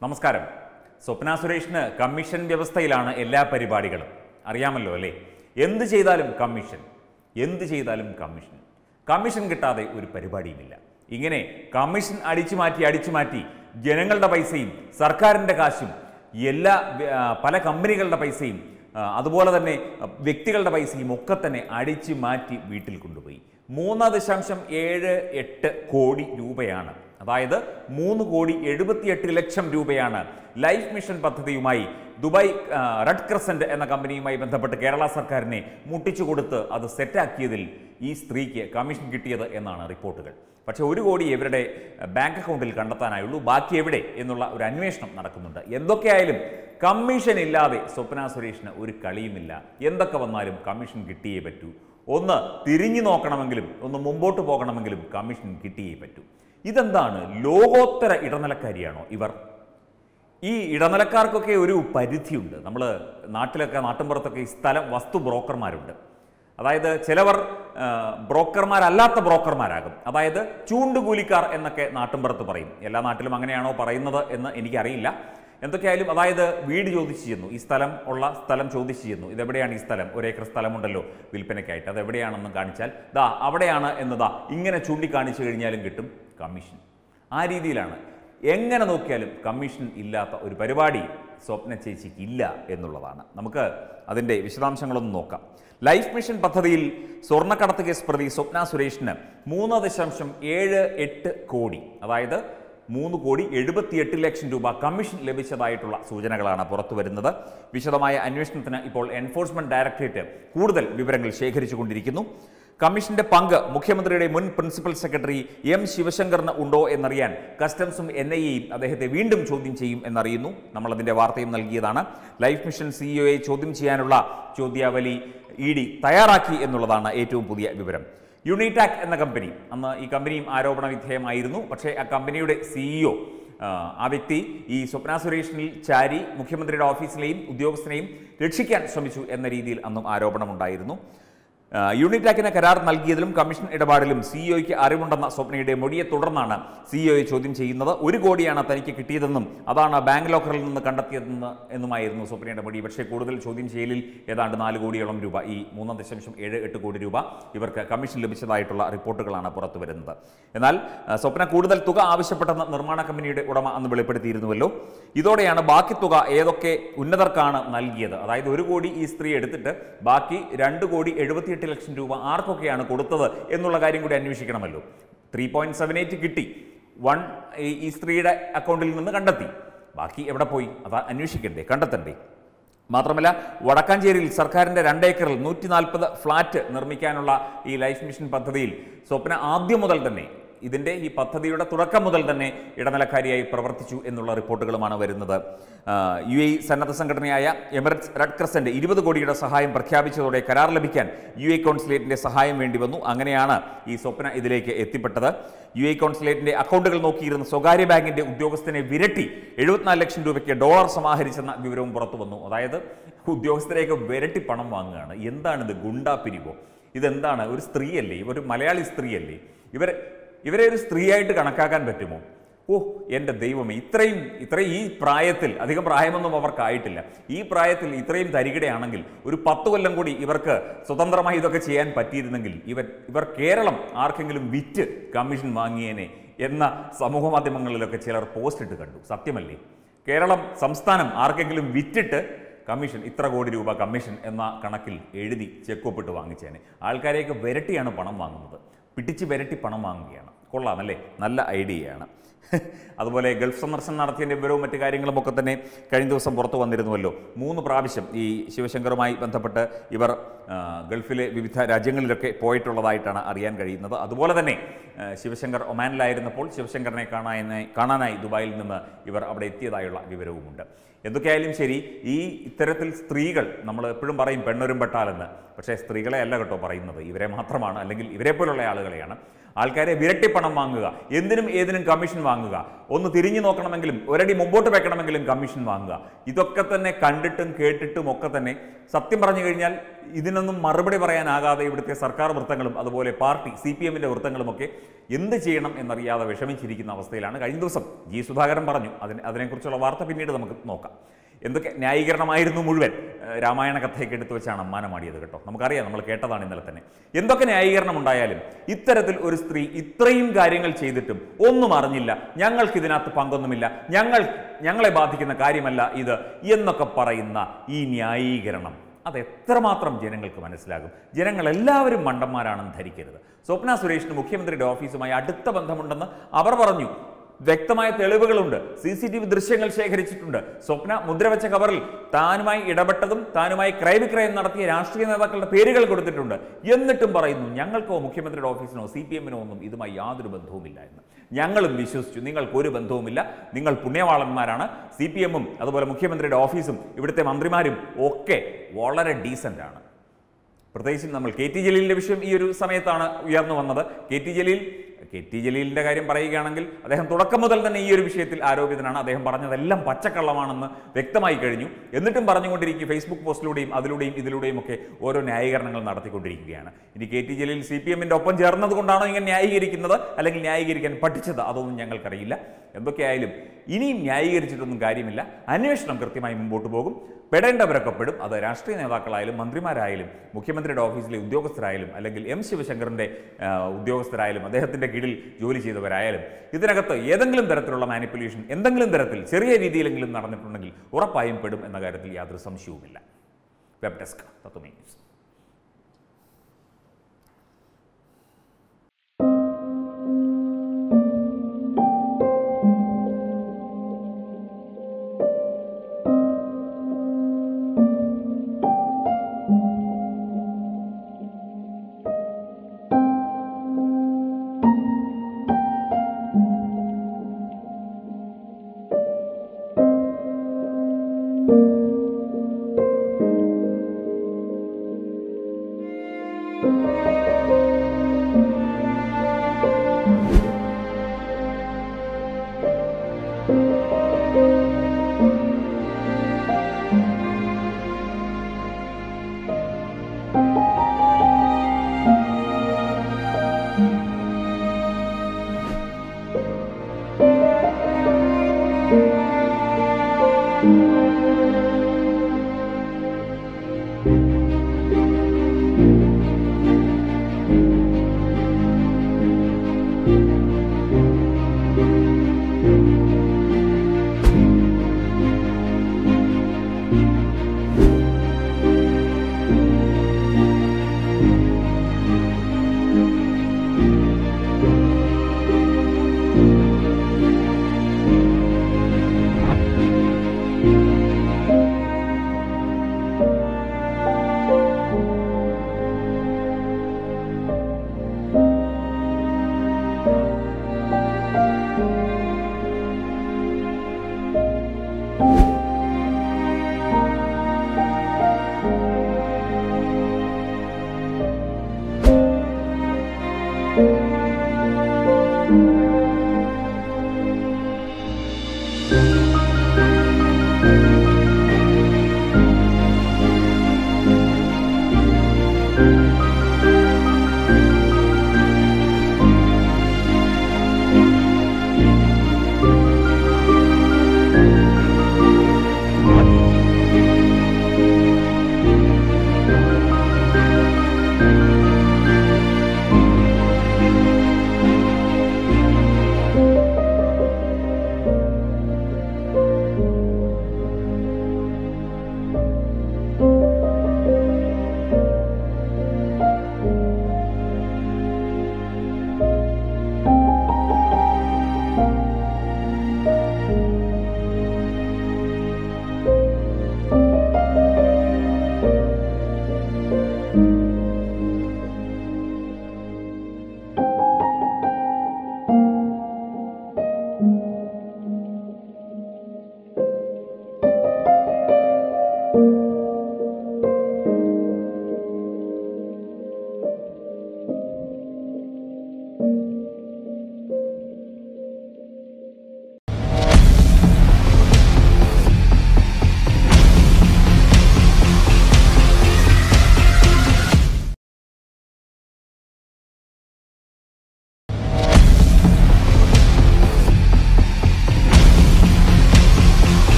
നമസ്കാരം സ്വപ്ന സുരേഷിന് കമ്മീഷൻ വ്യവസ്ഥയിലാണ് എല്ലാ പരിപാടികളും അറിയാമല്ലോ അല്ലേ എന്ത് ചെയ്താലും കമ്മീഷൻ എന്ത് ചെയ്താലും കമ്മീഷൻ കമ്മീഷൻ കിട്ടാതെ ഒരു പരിപാടിയുമില്ല ഇങ്ങനെ കമ്മീഷൻ അടിച്ചു മാറ്റി അടിച്ചു മാറ്റി ജനങ്ങളുടെ പൈസയും സർക്കാരിൻ്റെ കാശും എല്ലാ ആ, പല കമ്പനികളുടെ പൈസയും ആ, അതുപോലെ തന്നെ ആ, വ്യക്തികളുടെ പൈസയും ഒക്കെ തന്നെ അടിച്ചു മാറ്റി വീട്ടിൽ കൊണ്ടുപോയി മൂന്ന് ദശാംശം ഏഴ് എട്ട് കോടി രൂപയാണ് അതായത് മൂന്ന് കോടി എഴുപത്തിയെട്ട് ലക്ഷം രൂപയാണ് ലൈഫ് മിഷൻ പദ്ധതിയുമായി ദുബായ് ആ, റെഡ് ക്രസന്റ് എന്ന കമ്പനിയുമായി ബന്ധപ്പെട്ട് കേരള സർക്കാരിനെ മുട്ടിച്ചു കൊടുത്ത് അത് സെറ്റാക്കിയതിൽ ഈ സ്ത്രീക്ക് കമ്മീഷൻ കിട്ടിയത് എന്നാണ് റിപ്പോർട്ടുകൾ പക്ഷേ ഒരു കോടി ഇവരുടെ ബാങ്ക് അക്കൗണ്ടിൽ കണ്ടെത്താനായുള്ളൂ ബാക്കി എവിടെ എന്നുള്ള ഒരു അന്വേഷണം നടക്കുന്നുണ്ട് എന്തൊക്കെയായാലും കമ്മീഷൻ ഇല്ലാതെ സ്വപ്ന സുരേഷിന് ഒരു കളിയുമില്ല എന്തൊക്കെ വന്നാലും കമ്മീഷൻ കിട്ടിയേ പറ്റൂ ഒന്ന് തിരിഞ്ഞു നോക്കണമെങ്കിലും ഒന്ന് മുമ്പോട്ട് പോകണമെങ്കിലും കമ്മീഷൻ കിട്ടിയേ പറ്റൂ ഇതെന്താണ് ലോകോത്തര ഇടനിലക്കാരിയാണോ ഇവർ ഈ ഇടനിലക്കാർക്കൊക്കെ ഒരു പരിധിയുണ്ട് നമ്മൾ നാട്ടിലൊക്കെ നാട്ടിൻപുറത്തൊക്കെ ഈ സ്ഥലം വസ്തു ബ്രോക്കർമാരുണ്ട് അതായത് ചിലവർ ആ, ബ്രോക്കർമാരല്ലാത്ത ബ്രോക്കർമാരാകും അതായത് ചൂണ്ടുകൂലിക്കാർ എന്നൊക്കെ നാട്ടിൻപുറത്ത് പറയും എല്ലാ നാട്ടിലും അങ്ങനെയാണോ പറയുന്നത് എന്ന് എനിക്കറിയില്ല എന്തൊക്കെയായാലും അതായത് വീട് ചോദിച്ചു ചെയ്യുന്നു ഈ സ്ഥലം ഉള്ള സ്ഥലം ചോദിച്ചു ചെയ്യുന്നു ഇതെവിടെയാണ് ഈ സ്ഥലം ഒരേക്കർ സ്ഥലമുണ്ടല്ലോ വിൽപ്പനയ്ക്കായിട്ട് അത് എവിടെയാണെന്ന് കാണിച്ചാൽ ദാ അവിടെയാണ് എന്നതാ ഇങ്ങനെ ചൂണ്ടിക്കാണിച്ചു കഴിഞ്ഞാലും കിട്ടും കമ്മീഷൻ ആ രീതിയിലാണ് എങ്ങനെ നോക്കിയാലും കമ്മീഷൻ ഇല്ലാത്ത ഒരു പരിപാടി സ്വപ്ന ചേച്ചിക്ക് ഇല്ല എന്നുള്ളതാണ് നമുക്ക് അതിൻ്റെ വിശദാംശങ്ങളൊന്ന് നോക്കാം ലൈഫ് മിഷൻ പദ്ധതിയിൽ സ്വർണ്ണക്കടത്ത് കേസ് പ്രതി സ്വപ്ന സുരേഷിന് മൂന്ന് ദശാംശം ഏഴ് എട്ട് കോടി അതായത് മൂന്ന് കോടി എഴുപത്തിയെട്ട് ലക്ഷം രൂപ കമ്മീഷൻ ലഭിച്ചതായിട്ടുള്ള സൂചനകളാണ് പുറത്തു വരുന്നത് വിശദമായ അന്വേഷണത്തിന് ഇപ്പോൾ എൻഫോഴ്സ്മെന്റ് ഡയറക്ടറേറ്റ് കൂടുതൽ വിവരങ്ങൾ ശേഖരിച്ചുകൊണ്ടിരിക്കുന്നു കമ്മീഷന്റെ പങ്ക് മുഖ്യമന്ത്രിയുടെ മുൻ പ്രിൻസിപ്പൽ സെക്രട്ടറി എം ശിവശങ്കറിന് ഉണ്ടോ എന്നറിയാൻ കസ്റ്റംസും എൻ ഐ എയും അദ്ദേഹത്തെ വീണ്ടും ചോദ്യം ചെയ്യും എന്നറിയുന്നു നമ്മൾ അതിന്റെ വാർത്തയും നൽകിയതാണ് ലൈഫ് മിഷൻ സിഇഒയെ ചോദ്യം ചെയ്യാനുള്ള ചോദ്യാവലി ഇ ഡി തയ്യാറാക്കി എന്നുള്ളതാണ് ഏറ്റവും പുതിയ വിവരം യുണിടാക് എന്ന കമ്പനി അന്ന് ഈ കമ്പനിയും ആരോപണ വിധേയമായിരുന്നു പക്ഷേ ആ കമ്പനിയുടെ സിഇഒ ആ വ്യക്തി ഈ സ്വപ്ന സുരേഷിനിൽ ചാരി മുഖ്യമന്ത്രിയുടെ ഓഫീസിലെയും ഉദ്യോഗസ്ഥനെയും രക്ഷിക്കാൻ ശ്രമിച്ചു എന്ന രീതിയിൽ അന്നും ആരോപണമുണ്ടായിരുന്നു ആ, യൂണിടാക്കിന് കരാർ നൽകിയതിലും കമ്മീഷൻ ഇടപാടിലും സിഇഒയ്ക്ക് അറിവുണ്ടെന്ന സ്വപ്നയുടെ മൊഴിയെ തുടർന്നാണ് സിഇഒയെ ചോദ്യം ചെയ്യുന്നത് ഒരു കോടിയാണ് തനിക്ക് കിട്ടിയതെന്നും അതാണ് ബാങ്ക് ലോക്കറിൽ നിന്ന് കണ്ടെത്തിയതെന്ന് എന്നുമായിരുന്നു സ്വപ്നയുടെ മൊഴി പക്ഷേ കൂടുതൽ ചോദ്യം ചെയ്യലിൽ ഏതാണ്ട് നാല് കോടിയോളം രൂപ ഈ മൂന്ന് ദശാംശം ഏഴ് എട്ട് കോടി രൂപ ഇവർക്ക് കമ്മീഷൻ ലഭിച്ചതായിട്ടുള്ള റിപ്പോർട്ടുകളാണ് പുറത്തു വരുന്നത് എന്നാൽ ആ, സ്വപ്ന കൂടുതൽ തുക ആവശ്യപ്പെട്ടെന്ന് നിർമ്മാണ കമ്പനിയുടെ ഉടമ അന്ന് വെളിപ്പെടുത്തിയിരുന്നുവല്ലോ ഇതോടെയാണ് ബാക്കി തുക ഏതൊക്കെ ഉന്നതർക്കാണ് നൽകിയത് അതായത് ഒരു കോടി ഈ സ്ത്രീ എടുത്തിട്ട് ബാക്കി രണ്ട് കോടി എഴുപത്തിയെട്ട് ലക്ഷം രൂപ ആർക്കൊക്കെയാണ് കൊടുത്തത് എന്നുള്ള കാര്യം കൂടി അന്വേഷിക്കണമല്ലോ ത്രീ പോയിന്റ് സെവൻ എയ്റ്റ് കിട്ടി വൺ ഈ സ്ത്രീയുടെ അക്കൗണ്ടിൽ നിന്ന് കണ്ടെത്തി ബാക്കി എവിടെ പോയി അത് അന്വേഷിക്കണ്ടേ കണ്ടെത്തണ്ടേ മാത്രമല്ല വടക്കാഞ്ചേരിയിൽ സർക്കാരിൻ്റെ രണ്ടേക്കറിൽ നൂറ്റി നാൽപ്പത് ഫ്ലാറ്റ് നിർമ്മിക്കാനുള്ള ഈ ലൈഫ് മിഷൻ പദ്ധതിയിൽ സ്വപ്ന ആദ്യം മുതൽ തന്നെ ഇതിൻ്റെ ഈ പദ്ധതിയുടെ തുടക്കം മുതൽ തന്നെ ഇടനിലക്കാരിയായി പ്രവർത്തിച്ചു എന്നുള്ള റിപ്പോർട്ടുകളുമാണ് വരുന്നത് ആ, യു എ സന്നദ്ധ സംഘടനയായ എമിററ്റ്സ് റെഡ് ക്രസന്റ് ഇരുപത് കോടിയുടെ സഹായം പ്രഖ്യാപിച്ചതോടെ കരാർ ലഭിക്കാൻ യു എ കോൺസുലേറ്റിന്റെ സഹായം വേണ്ടി വന്നു അങ്ങനെയാണ് ഈ സ്വപ്ന ഇതിലേക്ക് എത്തിപ്പെട്ടത് യു എ കോൺസുലേറ്റിന്റെ അക്കൗണ്ടുകൾ നോക്കിയിരുന്ന സ്വകാര്യ ബാങ്കിന്റെ ഉദ്യോഗസ്ഥനെ വിരട്ടി എഴുപത്തിനാല് ലക്ഷം രൂപയ്ക്ക് ഡോളർ സമാഹരിച്ചെന്ന വിവരവും പുറത്തു വന്നു അതായത് ഉദ്യോഗസ്ഥരെയൊക്കെ വിരട്ടി പണം വാങ്ങുകയാണ് എന്താണിത് ഗുണ്ടാ പിരിവോ ഇതെന്താണ് ഒരു സ്ത്രീയല്ലേ ഇവർ മലയാളി സ്ത്രീയല്ലേ ഇവർ ഇവരെ ഒരു സ്ത്രീയായിട്ട് കണക്കാക്കാൻ പറ്റുമോ ഓ എൻ്റെ ദൈവമേ ഇത്രയും ഇത്രയും ഈ പ്രായത്തിൽ അധികം പ്രായമൊന്നും അവർക്കായിട്ടില്ല ഈ പ്രായത്തിൽ ഇത്രയും തരികിടയാണെങ്കിൽ ഒരു പത്ത് കൊല്ലം കൂടി ഇവർക്ക് സ്വതന്ത്രമായി ഇതൊക്കെ ചെയ്യാൻ പറ്റിയിരുന്നെങ്കിൽ ഇവർ ഇവർ കേരളം ആർക്കെങ്കിലും വിറ്റ് കമ്മീഷൻ വാങ്ങിയേനെ എന്ന സമൂഹ മാധ്യമങ്ങളിലൊക്കെ ചിലർ പോസ്റ്റ് ഇട്ട് കണ്ടു സത്യമല്ലേ കേരളം സംസ്ഥാനം ആർക്കെങ്കിലും വിറ്റിട്ട് കമ്മീഷൻ ഇത്ര കോടി രൂപ കമ്മീഷൻ എന്ന കണക്കിൽ എഴുതി ചെക്കൊപ്പിട്ട് വാങ്ങിച്ചേനെ ആൾക്കാരെയൊക്കെ വിരട്ടിയാണ് പണം വാങ്ങുന്നത് പിടിച്ച് വിരട്ടി പണം വാങ്ങുകയാണ് കൊള്ളാം അല്ലേ നല്ല ഐഡിയയാണ് അതുപോലെ ഗൾഫ് സന്ദർശനം നടത്തിയതിൻ്റെ വിവരവും മറ്റു കാര്യങ്ങളും ഒക്കെ തന്നെ കഴിഞ്ഞ ദിവസം പുറത്തു വന്നിരുന്നുവല്ലോ മൂന്ന് പ്രാവശ്യം ഈ ശിവശങ്കറുമായി ബന്ധപ്പെട്ട് ഇവർ ആ, ഗൾഫിലെ വിവിധ രാജ്യങ്ങളിലൊക്കെ പോയിട്ടുള്ളതായിട്ടാണ് അറിയാൻ കഴിയുന്നത് അതുപോലെ തന്നെ ആ, ശിവശങ്കർ ഒമാനിലായിരുന്നപ്പോൾ ശിവശങ്കറിനെ കാണാനായി കാണാനായി ദുബായിൽ നിന്ന് ഇവർ അവിടെ എത്തിയതായുള്ള വിവരവുമുണ്ട് എന്തൊക്കെയായാലും ശരി ഈ ഇത്തരത്തിൽ സ്ത്രീകൾ നമ്മൾ എപ്പോഴും പറയും പെണ്ണൊരും പെട്ടാലെന്ന് പക്ഷേ സ്ത്രീകളെ അല്ല കേട്ടോ പറയുന്നത് ഇവരെ മാത്രമാണ് അല്ലെങ്കിൽ ഇവരെ പോലുള്ള ആളുകളെയാണ് ആൾക്കാരെ വിരട്ടിപ്പണം വാങ്ങുക എന്തിനും ഏതിനും കമ്മീഷൻ വാങ്ങുക ഒന്ന് തിരിഞ്ഞു നോക്കണമെങ്കിലും ഒരടി മുമ്പോട്ട് വെക്കണമെങ്കിലും കമ്മീഷൻ വാങ്ങുക ഇതൊക്കെ തന്നെ കണ്ടിട്ടും കേട്ടിട്ടും ഒക്കെ തന്നെ സത്യം പറഞ്ഞു കഴിഞ്ഞാൽ ഇതിനൊന്നും മറുപടി പറയാനാകാതെ ഇവിടുത്തെ സർക്കാർ വൃത്തങ്ങളും അതുപോലെ പാർട്ടി സി പി എമ്മിൻ്റെ വൃത്തങ്ങളുമൊക്കെ എന്ത് ചെയ്യണം എന്നറിയാതെ വിഷമിച്ചിരിക്കുന്ന അവസ്ഥയിലാണ് കഴിഞ്ഞ ദിവസം ജി സുധാകരൻ പറഞ്ഞു അതിന് അതിനെക്കുറിച്ചുള്ള വാർത്ത പിന്നീട് നമുക്ക് നോക്കാം എന്തൊക്കെ ന്യായീകരണമായിരുന്നു മുഴുവൻ ഏഹ് രാമായണ കഥയൊക്കെ എടുത്തു വെച്ചാണ് അമ്മാനമാടിയത് കേട്ടോ നമുക്കറിയാം നമ്മൾ കേട്ടതാണ് ഇന്നലെ തന്നെ എന്തൊക്കെ ന്യായീകരണം ഉണ്ടായാലും ഇത്തരത്തിൽ ഒരു സ്ത്രീ ഇത്രയും കാര്യങ്ങൾ ചെയ്തിട്ടും ഒന്നും അറിഞ്ഞില്ല ഞങ്ങൾക്ക് ഇതിനകത്ത് പങ്കൊന്നുമില്ല ഞങ്ങൾ ഞങ്ങളെ ബാധിക്കുന്ന കാര്യമല്ല ഇത് എന്നൊക്കെ പറയുന്ന ഈ ന്യായീകരണം അത് എത്രമാത്രം ജനങ്ങൾക്ക് മനസ്സിലാകും ജനങ്ങൾ എല്ലാവരും മണ്ടന്മാരാണെന്ന് ധരിക്കരുത് സ്വപ്ന സുരേഷിന് മുഖ്യമന്ത്രിയുടെ ഓഫീസുമായി അടുത്ത ബന്ധമുണ്ടെന്ന് അവർ പറഞ്ഞു വ്യക്തമായ തെളിവുകളുണ്ട് സി സി ടി വി ദൃശ്യങ്ങൾ ശേഖരിച്ചിട്ടുണ്ട് സ്വപ്ന മുദ്രവെച്ച കവറിൽ താനുമായി ഇടപെട്ടതും താനുമായി ക്രയവിക്രയം നടത്തിയ രാഷ്ട്രീയ നേതാക്കളുടെ പേരുകൾ കൊടുത്തിട്ടുണ്ട് എന്നിട്ടും പറയുന്നു ഞങ്ങൾക്കോ മുഖ്യമന്ത്രിയുടെ ഓഫീസിനോ സി പി എമ്മിനോ ഒന്നും ഇതുമായി യാതൊരു ബന്ധവുമില്ല എന്ന് ഞങ്ങളും വിശ്വസിച്ചു നിങ്ങൾക്ക് ഒരു ബന്ധവുമില്ല നിങ്ങൾ പുണ്യവാളന്മാരാണ് സി പി എമ്മും അതുപോലെ മുഖ്യമന്ത്രിയുടെ ഓഫീസും ഇവിടുത്തെ മന്ത്രിമാരും ഒക്കെ വളരെ ഡീസൻ്റ് ആണ് പ്രത്യേകിച്ചും നമ്മൾ കെ ടി ജലീലിൻ്റെ വിഷയം ഈ ഒരു സമയത്താണ് ഉയർന്നു വന്നത് K T Jaleel K T ജലീലിൻ്റെ കാര്യം പറയുകയാണെങ്കിൽ അദ്ദേഹം തുടക്കം മുതൽ തന്നെ ഈ ഒരു വിഷയത്തിൽ ആരോപിതനാണ് അദ്ദേഹം പറഞ്ഞതെല്ലാം പച്ചക്കള്ളമാണെന്ന് വ്യക്തമായി കഴിഞ്ഞു എന്നിട്ടും പറഞ്ഞുകൊണ്ടിരിക്കും ഫേസ്ബുക്ക് പോസ്റ്റിലൂടെയും അതിലൂടെയും ഇതിലൂടെയും ഒക്കെ ഓരോ ന്യായീകരണങ്ങൾ നടത്തിക്കൊണ്ടിരിക്കുകയാണ് ഇനി K T Jaleel C P എമ്മിൻ്റെ ഒപ്പം ചേർന്നത് കൊണ്ടാണോ ഇങ്ങനെ ന്യായീകരിക്കുന്നത് അല്ലെങ്കിൽ ന്യായീകരിക്കാൻ പഠിച്ചത് അതൊന്നും ഞങ്ങൾക്കറിയില്ല എന്തൊക്കെയായാലും ഇനിയും ന്യായീകരിച്ചിട്ടൊന്നും കാര്യമില്ല അന്വേഷണം കൃത്യമായി മുമ്പോട്ട് പോകും പെടേണ്ടവരൊക്കെ പെടും അത് രാഷ്ട്രീയ നേതാക്കളായാലും മന്ത്രിമാരായാലും മുഖ്യമന്ത്രിയുടെ ഓഫീസിലെ ഉദ്യോഗസ്ഥരായാലും അല്ലെങ്കിൽ എം ശിവശങ്കറിൻ്റെ ആ, ഉദ്യോഗസ്ഥരായാലും അദ്ദേഹത്തിൻ്റെ കീഴിൽ ജോലി ചെയ്തവരായാലും ഇതിനകത്ത് ഏതെങ്കിലും തരത്തിലുള്ള മാനിപ്പുലേഷൻ എന്തെങ്കിലും തരത്തിൽ ചെറിയ രീതിയിലെങ്കിലും നടന്നിട്ടുണ്ടെങ്കിൽ ഉറപ്പായും പെടും എന്ന കാര്യത്തിൽ യാതൊരു സംശയവുമില്ല web desk Tatwamayi news thank you